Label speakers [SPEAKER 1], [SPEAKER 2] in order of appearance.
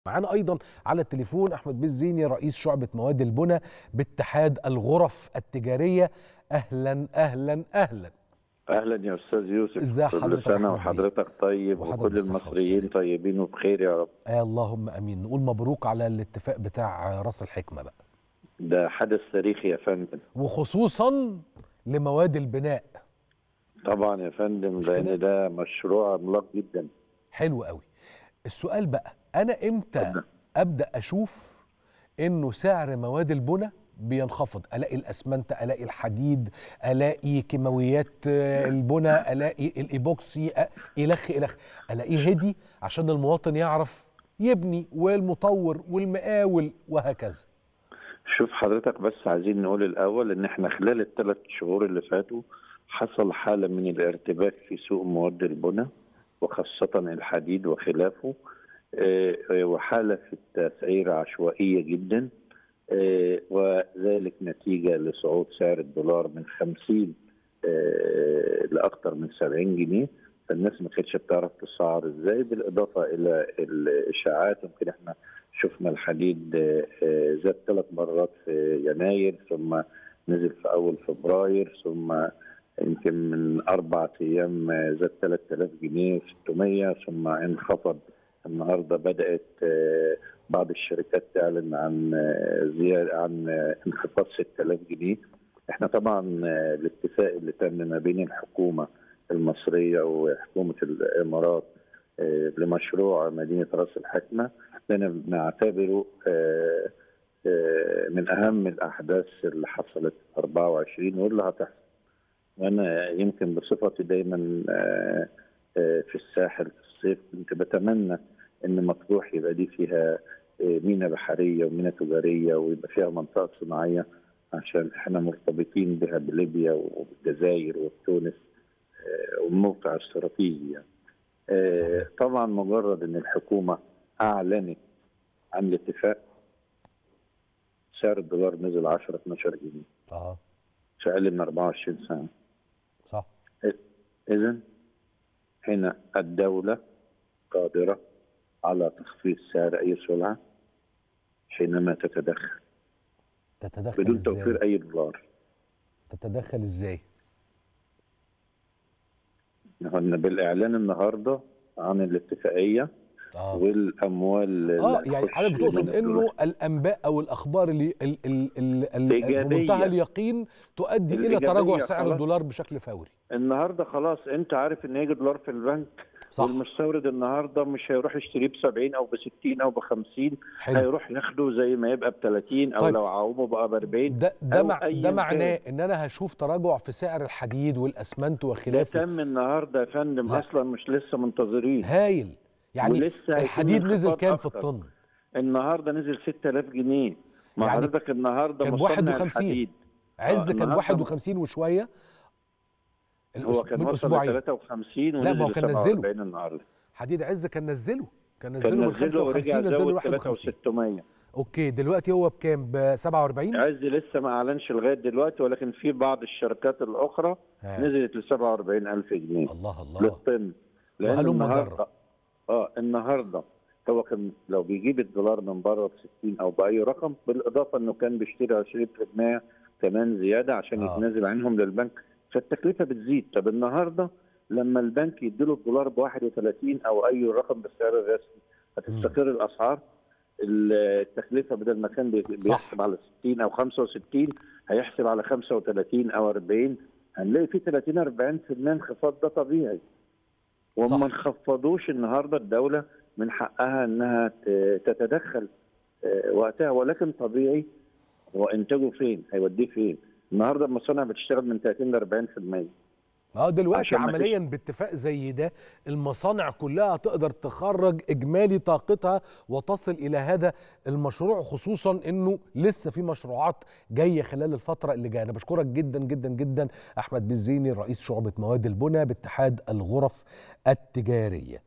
[SPEAKER 1] معانا ايضا على التليفون احمد بن زيني رئيس شعبه مواد البنى باتحاد الغرف التجاريه اهلا اهلا اهلا
[SPEAKER 2] اهلا يا استاذ يوسف
[SPEAKER 1] ازي
[SPEAKER 2] كل
[SPEAKER 1] حضرتك يا
[SPEAKER 2] سنه
[SPEAKER 1] أحمد
[SPEAKER 2] وحضرتك طيب
[SPEAKER 1] وحضرتك
[SPEAKER 2] وكل
[SPEAKER 1] بالصحة
[SPEAKER 2] المصريين
[SPEAKER 1] والسلامة.
[SPEAKER 2] طيبين وبخير يا رب
[SPEAKER 1] آه اللهم امين نقول مبروك على الاتفاق بتاع راس الحكمه بقى
[SPEAKER 2] ده حدث تاريخي يا فندم
[SPEAKER 1] وخصوصا لمواد البناء
[SPEAKER 2] طبعا يا فندم
[SPEAKER 1] مش كده؟
[SPEAKER 2] لان ده مشروع عملاق جدا
[SPEAKER 1] حلو قوي السؤال بقى انا امتى
[SPEAKER 2] اتفضل.
[SPEAKER 1] ابدا اشوف انه سعر مواد البنى بينخفض الاقي الاسمنت الاقي الحديد الاقي كيماويات آه، البنى الاقي الايبوكسي أ- الخ الخ الاقيه هدي عشان المواطن يعرف يبني والمطور والمقاول وهكذا
[SPEAKER 2] شوف حضرتك بس عايزين نقول الاول ان احنا خلال الثلاث شهور اللي فاتوا حصل حاله من الارتباك في سوق مواد البنى وخاصه الحديد وخلافه آه، آه، وحاله في التسعير عشوائيه جدا آه، وذلك نتيجه لصعود سعر الدولار من 50 آه، لاكثر من 70 جنيه فالناس ما كانتش بتعرف تسعر ازاي بالاضافه الى الاشاعات يمكن احنا شفنا الحديد آه، آه، زاد ثلاث مرات في يناير ثم نزل في اول فبراير ثم يمكن من اربع ايام آه، زاد 3000 جنيه 600 ثم انخفض النهارده بدات آه، بعض الشركات تعلن عن آه، زياده عن آه، انخفاض 6000 جنيه احنا طبعا آه، الاتفاق اللي تم ما بين الحكومه المصريه وحكومه الامارات آه، لمشروع مدينه راس الحكمه احنا بنعتبره آه، آه، من اهم الاحداث اللي حصلت 24 واللي هتحصل وانا يمكن بصفتي دايما آه، آه، في الساحل في الصيف كنت بتمنى ان مطروح يبقى دي فيها آه، مينا بحريه ومينا تجاريه ويبقى فيها منطقه صناعيه عشان احنا مرتبطين بها بليبيا والجزائر وتونس آه، والموقع استراتيجي يعني. آه، طبعا مجرد ان الحكومه اعلنت عن الاتفاق سعر الدولار نزل 10 12 جنيه
[SPEAKER 1] اه
[SPEAKER 2] في اقل من 24 سنه
[SPEAKER 1] صح
[SPEAKER 2] اذا هنا الدوله قادره على تخفيض سعر اي سلعه حينما تتدخل
[SPEAKER 1] تتدخل
[SPEAKER 2] بدون
[SPEAKER 1] ازاي
[SPEAKER 2] توفير اي دولار
[SPEAKER 1] تتدخل ازاي
[SPEAKER 2] إحنا بالاعلان النهارده عن الاتفاقيه
[SPEAKER 1] اه
[SPEAKER 2] والاموال
[SPEAKER 1] اه
[SPEAKER 2] اللي
[SPEAKER 1] يعني
[SPEAKER 2] هتخش
[SPEAKER 1] حضرتك بتقصد
[SPEAKER 2] من الدولار.
[SPEAKER 1] انه الانباء او الاخبار اللي ال ال ال ال
[SPEAKER 2] إيجابية.
[SPEAKER 1] بمنتهى اليقين تؤدي الى
[SPEAKER 2] الإيجابية
[SPEAKER 1] تراجع سعر
[SPEAKER 2] خلاص.
[SPEAKER 1] الدولار بشكل فوري
[SPEAKER 2] النهارده خلاص انت عارف ان هيجي دولار في البنك
[SPEAKER 1] صح
[SPEAKER 2] والمستورد النهارده مش هيروح يشتريه ب 70 او ب 60 او ب 50
[SPEAKER 1] حلو
[SPEAKER 2] هيروح ياخده زي ما يبقى ب 30 او
[SPEAKER 1] طيب.
[SPEAKER 2] لو عومه بقى ب 40
[SPEAKER 1] ده ده
[SPEAKER 2] أو
[SPEAKER 1] مع
[SPEAKER 2] أي
[SPEAKER 1] ده معناه
[SPEAKER 2] كان.
[SPEAKER 1] ان انا هشوف تراجع في سعر الحديد والاسمنت
[SPEAKER 2] ده
[SPEAKER 1] وخلافه
[SPEAKER 2] تم النهارده يا فندم
[SPEAKER 1] لا.
[SPEAKER 2] اصلا مش لسه منتظرين
[SPEAKER 1] هايل يعني
[SPEAKER 2] ولسه هيكون
[SPEAKER 1] الحديد نزل
[SPEAKER 2] انخفاض
[SPEAKER 1] كام في
[SPEAKER 2] أكتر.
[SPEAKER 1] الطن
[SPEAKER 2] النهارده نزل 6000 جنيه ما
[SPEAKER 1] يعني
[SPEAKER 2] حضرتك النهارده
[SPEAKER 1] كان
[SPEAKER 2] مصنع
[SPEAKER 1] 51.
[SPEAKER 2] الحديد
[SPEAKER 1] عز
[SPEAKER 2] آه،
[SPEAKER 1] كان
[SPEAKER 2] النهاردة
[SPEAKER 1] 51 وشويه
[SPEAKER 2] هو
[SPEAKER 1] الأس-
[SPEAKER 2] كان
[SPEAKER 1] من
[SPEAKER 2] وصل ل
[SPEAKER 1] اسبوعين
[SPEAKER 2] 53
[SPEAKER 1] لا، ما هو
[SPEAKER 2] ونزل
[SPEAKER 1] كان
[SPEAKER 2] ل
[SPEAKER 1] نزله.
[SPEAKER 2] 47 النهارده
[SPEAKER 1] حديد عز كان نزله كان نزله
[SPEAKER 2] كان
[SPEAKER 1] من
[SPEAKER 2] نزله ورجع
[SPEAKER 1] 55 نزله ل
[SPEAKER 2] زود
[SPEAKER 1] 51
[SPEAKER 2] 3600
[SPEAKER 1] اوكي دلوقتي هو بكام ب 47
[SPEAKER 2] عز لسه ما اعلنش لغايه دلوقتي ولكن في بعض الشركات الاخرى
[SPEAKER 1] ها.
[SPEAKER 2] نزلت ل 47000 جنيه
[SPEAKER 1] الله الله
[SPEAKER 2] للطن لان
[SPEAKER 1] وهلم
[SPEAKER 2] النهارده
[SPEAKER 1] جرة.
[SPEAKER 2] اه النهارده هو كان لو بيجيب الدولار من بره ب 60 او باي رقم بالاضافه انه كان بيشتري 20% كمان زياده عشان
[SPEAKER 1] آه.
[SPEAKER 2] يتنازل عنهم للبنك فالتكلفه بتزيد طب النهارده لما البنك يديله الدولار ب 31 او اي رقم بالسعر الرسمي هتستقر الاسعار التكلفه بدل ما كان بي- بيحسب على 60 او 65 هيحسب على 35 او 40 هنلاقي في 30 40% انخفاض ده طبيعي
[SPEAKER 1] صح.
[SPEAKER 2] وما انخفضوش النهارده الدوله من حقها انها ت- تتدخل آه، وقتها ولكن طبيعي هو انتاجه فين؟ هيوديه فين؟ النهارده المصانع بتشتغل من 30 ل 40%
[SPEAKER 1] اه دلوقتي
[SPEAKER 2] عشان ما
[SPEAKER 1] عمليا باتفاق زي ده المصانع كلها تقدر تخرج اجمالي طاقتها وتصل الى هذا المشروع خصوصا انه لسه في مشروعات جايه خلال الفتره اللي جايه انا بشكرك جدا جدا جدا احمد بالزيني رئيس شعبه مواد البنى باتحاد الغرف التجاريه